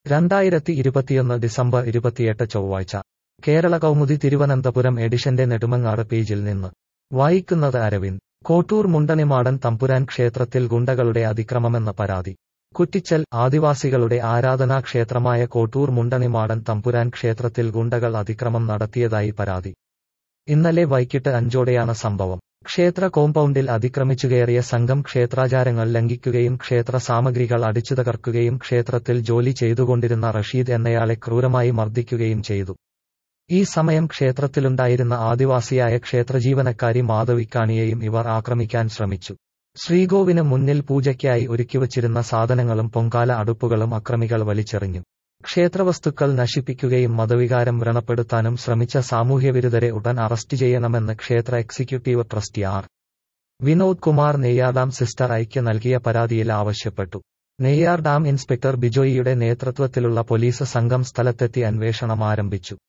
രണ്ടായിരത്തി ഇരുപത്തിയൊന്ന് ഡിസംബർ ഇരുപത്തിയെട്ട് ചൊവ്വാഴ്ച കേരള കൗമുദി തിരുവനന്തപുരം എഡിഷന്റെ നെടുമങ്ങാട് പേജിൽ നിന്ന് വായിക്കുന്നത് അരവിന്ദ് കോട്ടൂർ മുണ്ടണിമാടൻ തമ്പുരാൻ ക്ഷേത്രത്തിൽ ഗുണ്ടകളുടെ അതിക്രമമെന്ന പരാതി കുറ്റിച്ചൽ ആദിവാസികളുടെ ആരാധനാ ക്ഷേത്രമായ കോട്ടൂർ മുണ്ടണിമാടൻ തമ്പുരാൻ ക്ഷേത്രത്തിൽ ഗുണ്ടകൾ അതിക്രമം നടത്തിയതായി പരാതി ഇന്നലെ വൈകിട്ട് അഞ്ചോടെയാണ് സംഭവം ക്ഷേത്ര കോമ്പൗണ്ടിൽ അതിക്രമിച്ചുകയറിയ സംഘം ക്ഷേത്രാചാരങ്ങൾ ലംഘിക്കുകയും ക്ഷേത്ര സാമഗ്രികൾ അടിച്ചു തകർക്കുകയും ക്ഷേത്രത്തിൽ ജോലി ചെയ്തുകൊണ്ടിരുന്ന റഷീദ് എന്നയാളെ ക്രൂരമായി മർദ്ദിക്കുകയും ചെയ്തു ഈ സമയം ക്ഷേത്രത്തിലുണ്ടായിരുന്ന ആദിവാസിയായ ക്ഷേത്രജീവനക്കാരി മാധവിക്കാണിയെയും ഇവർ ആക്രമിക്കാൻ ശ്രമിച്ചു ശ്രീകോവിന് മുന്നിൽ പൂജയ്ക്കായി ഒരുക്കിവച്ചിരുന്ന സാധനങ്ങളും പൊങ്കാല അടുപ്പുകളും അക്രമികൾ വലിച്ചെറിഞ്ഞു ക്ഷേത്രവസ്തുക്കൾ നശിപ്പിക്കുകയും മതവികാരം വ്രണപ്പെടുത്താനും ശ്രമിച്ച സാമൂഹ്യവിരുദ്ധരെ ഉടൻ അറസ്റ്റ് ചെയ്യണമെന്ന് ക്ഷേത്ര executive trustee R Vinod Kumar Neyyar dam sister Aikya നൽകിയ പരാതിയിൽ ആവശ്യപ്പെട്ടു നെയ്യാർ ഡാം ഇൻസ്പെക്ടർ ബിജോയിയുടെ നേതൃത്വത്തിലുള്ള പോലീസ് സംഘം സ്ഥലത്തെത്തി അന്വേഷണം ആരംഭിച്ചു